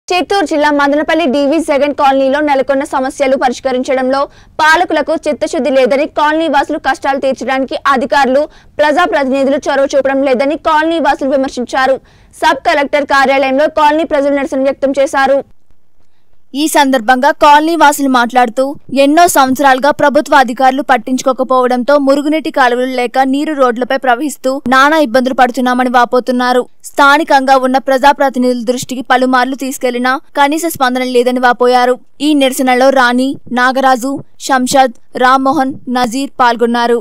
చిత్తూరు జిల్లా మదనపల్లి డివి జగన్ కాలనీలో నెలకొన్న సమస్యలు పరిష్కరించడంలో పాలకులకు చిత్తశుద్ధి లేదని కాలనీ వాసులు కష్టాలు తీర్చడానికి అధికారులు ప్రజాప్రతినిధులు చొరవ చూపడం లేదని కాలనీ వాసులు విమర్శించారు సబ్ కలెక్టర్ కార్యాలయంలో కాలనీ ప్రజలు నిరసన వ్యక్తం చేశారు ఈ సందర్భంగా కాలనీ వాసులు మాట్లాడుతూ ఎన్నో సంవత్సరాలుగా ప్రభుత్వ అధికారులు పట్టించుకోకపోవడంతో మురుగునీటి కాలువలు లేక నీరు రోడ్లపై ప్రవహిస్తూ నానా ఇబ్బందులు పడుతున్నామని వాపోతున్నారు స్థానికంగా ఉన్న ప్రజాప్రతినిధుల దృష్టికి పలుమార్లు తీసుకెళ్లినా కనీస స్పందన లేదని వాపోయారు ఈ నిరసనలో రాణి నాగరాజు శంషాద్ రామ్మోహన్ నజీర్ పాల్గొన్నారు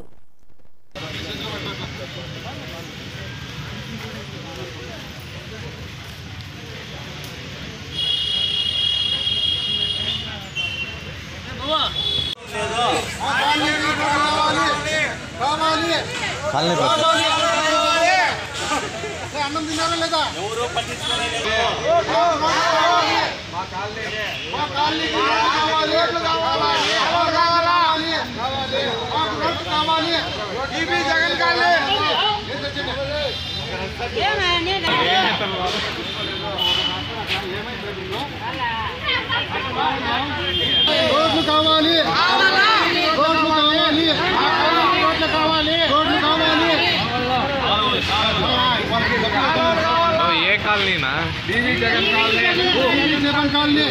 కాలనీ పక్క అన్నం తిన్నారా లేదా మా కాలనీకి కావాలి రోడ్లు కావాలి రోడ్లు కావాలి మాకు రోడ్లు కావాలి టీవీ జగన్ కాలనీ రోడ్లు కావాలి రోడ్లు కావాలి రోడ్లు కావాలి రోడ్లు కావాలి ఏ కాలనీనా TV Jagan colony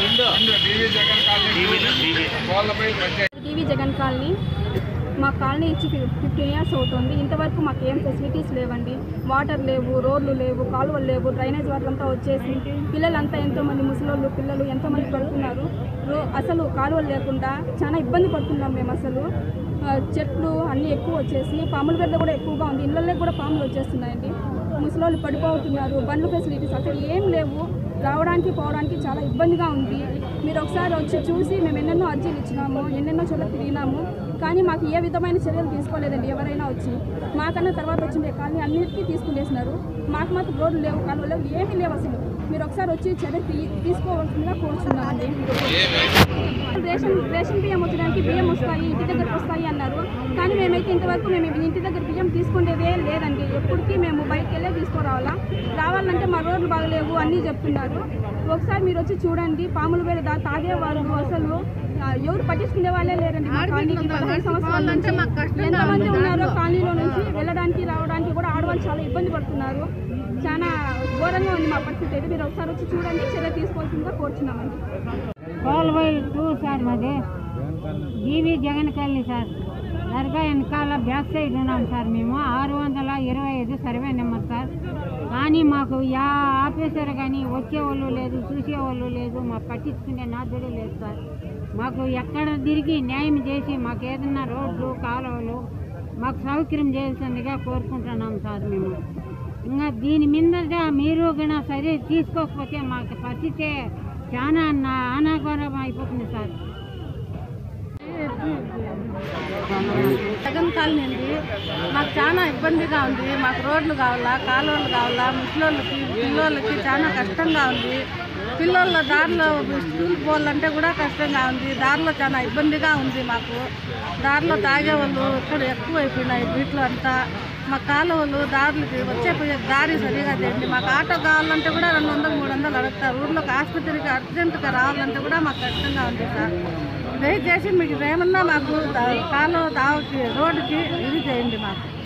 TV Jagan colony మా కాలనీ ఇచ్చి ఫిఫ్టీన్ ఇయర్స్ అవుతుంది ఇంతవరకు మాకు ఏం ఫెసిలిటీస్ లేవండి వాటర్ లేవు రోడ్లు లేవు కాలువలు లేవు డ్రైనేజ్ వాటర్ అంతా వచ్చేసి పిల్లలంతా ఎంతోమంది ముసలోళ్ళు పిల్లలు ఎంతోమంది పడుతున్నారు రో అసలు కాలువలు లేకుండా చాలా ఇబ్బంది పడుతున్నాం మేము అసలు ఆ, చెట్లు అన్నీ ఎక్కువ వచ్చేసి పాముల గడ్డ కూడా ఎక్కువగా ఉంది ఇళ్ళల్లో కూడా పాములు వచ్చేస్తున్నాయండి ముసలోళ్ళు పడిపోతున్నారు బండ్లు ఫెసిలిటీస్ అసలు ఏం లేవు రావడానికి పోవడానికి చాలా ఇబ్బందిగా ఉంది మీరు ఒకసారి వచ్చి చూసి మేము ఎన్నెన్నో అర్జీలు ఇచ్చినాము ఎన్నెన్నో చోట్ల తిరిగినాము కానీ మాకు ఏ విధమైన చర్యలు తీసుకోలేదండి ఎవరైనా వచ్చి మాకన్నా తర్వాత వచ్చిండే కానీ అన్నిటికీ తీసుకునేసినారు మాకు మాత్రం రోడ్లు లేవు కాలువలు లేవు ఏమీ లేవు అసలు మీరు ఒకసారి వచ్చి చర్య తీ- తీసుకోవాల్సిందిగా కోరుతున్నామండి రేషన్ రేషన్ బియ్యం వచ్చడానికి బియ్యం వస్తాయి ఇంటి దగ్గరకు వస్తాయి అన్నారు కానీ మేమైతే ఇంతవరకు మేము ఇంటి దగ్గర బియ్యం తీసుకునేదే లేదండి ఎప్పటికీ మేము బయటకు వెళ్ళే తీసుకురావాలా రావాలంటే మా రోడ్లు బాగలేవు అన్నీ చెప్తున్నారు ఒకసారి మీరు వచ్చి చూడండి పాములు వేడ దా తాగేవాళ్ళు అసలు ఆ, ఎవరు పట్టించుకునే వాళ్ళే లేరండి మా కాలనీకి పదహైదు సంవత్సరాల నుంచి ఎంతమంది ఉన్నారో కాలనీలో నుంచి వెళ్ళడానికి రావడానికి కూడా ఆడవాళ్ళు చాలా ఇబ్బంది పడుతున్నారు చాలా ఘోరంగా ఉంది మా పరిస్థితి అయితే మీరు ఒకసారి వచ్చి చూడండి చర్య తీసుకోవాల్సిందిగా కోరుచున్నామండి కోల్వైల్ టూ సార్ మాది జీవి జగన్ కాలనీ సార్ దర్గా వెనకాల బ్యాక్ సైడ్ ఉన్నాం సార్ మేము ఆరు వందల ఇరవై ఐదు సర్వే నెంబర్ సార్ కానీ మాకు యా ఆఫీసర్ కానీ వచ్చేవాళ్ళు లేదు చూసేవాళ్ళు లేదు మా పట్టించుకునే నాదుడు లేదు సార్ మాకు ఎక్కడ తిరిగి న్యాయం చేసి మాకు ఏదన్నా రోడ్లు కాలువలు మాకు సౌకర్యం చేయాల్సిందిగా కోరుకుంటున్నాం సార్ మేము ఇంకా దీని మీద మీరు కూడా సరే తీసుకోకపోతే మాకు పరిస్థితి చాలా నా- అనాగోరం అయిపోతుంది సార్ జగన్ కాలనీ అండి మాకు చాలా ఇబ్బందిగా ఉంది మాకు రోడ్లు కావాలా కాలువలు కావాలా ముసలోళ్ళకి పిల్లోళ్ళకి చాలా కష్టంగా ఉంది పిల్లోళ్ళ దారిలో స్కూల్ పోవాలంటే కూడా కష్టంగా ఉంది దారిలో చాలా ఇబ్బందిగా ఉంది మాకు దారిలో తాగేవాళ్ళు ఇక్కడ ఎక్కువ అయిపోయినాయి వీటిలో అంతా మా కాలువలు దారులకి వచ్చే పోయే దారి సరిగా తెండి మాకు ఆటో కావాలంటే కూడా రెండు వందలు మూడు వందలు అడుగుతారు ఊర్లోకి ఆసుపత్రికి అర్జెంటుగా రావాలంటే కూడా మాకు కష్టంగా ఉంది సార్ దయచేసి మీకు ఏమన్నా మాకు దా- కాలువ దావకి రోడ్డుకి ఇది చేయండి మాకు